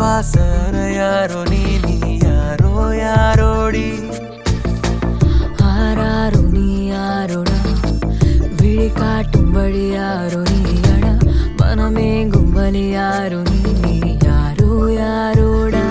விசுவாசர யாரோ நீ நீ யாரோ யாரோடி ஆராரோ நீ யாரோடா விழி காட்டும் வழி யாரோ நீயடா மனமேங்கும் வழி யாரோ நீ நீ யாரோ யாரோடா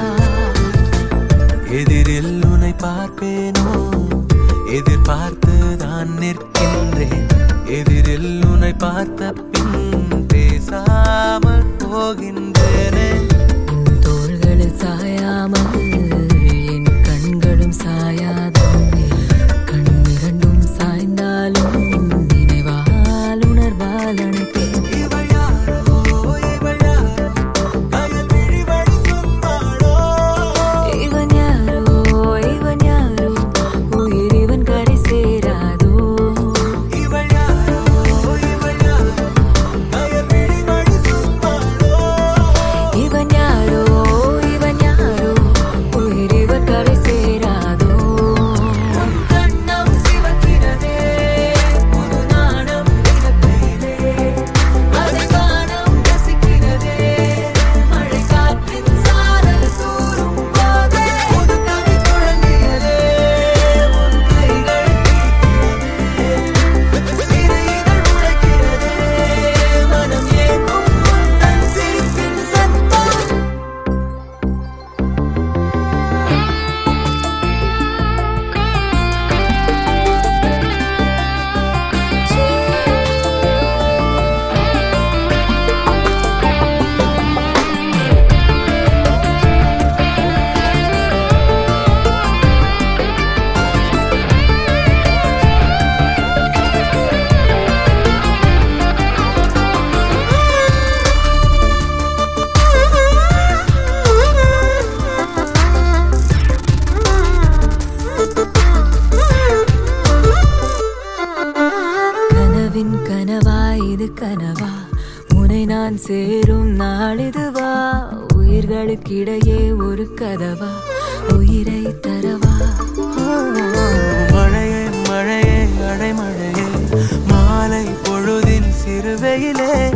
எதிரில் உன்னை பார்ப்பேனோ எதிர்பார்த்து தான் நிற்கின்றேன் எதிரில் உன்னை பார்த்த பின் பேசாமல் போகின்றேனே உன் தோள்களில் சாயாமல் என் கண்களும் சாயாதே கண்ணிரண்டும் சாய்ந்தாலும் நினைவால் உணர்வால் அணைப்பேன் இவள் யாரோ இவள் யாரோ கயல் விழி வழி சொன்னாளோ இவன் யாரோ இவன் யாரோ உயிர் இவன் கரை சேராதோ இவள் யாரோ இவள் யாரோ கயல் விழி வழி சொன்னாளோ இவன் யாரோ இவன் யாரோ உயிர் இவன் கரை சேராதோ உன் கண்ணம் சிவக்கிறதே புது நாணம் பிறக்கிறதே அதை காணம் ரசிக்கிறதே மழை காற்றின் சாரல் தூரும் போதே புது கதை தொடங்கியதே உன் கைகள் தீட்டியதே சிறு இதழ் முளைக்கிறதே மனம் ஏங்கும் உந்தன் சிரிப்பின் சத்தம் கனவின் கனவா இது கனவா உனை நான் சேரும் நாளிதுவா உயிர்களுக்கிடையே ஒரு கதவா உயிரை தரவா மழையே மழையே அடைமழையே மாலை பொழுதின் சிறுவையிலே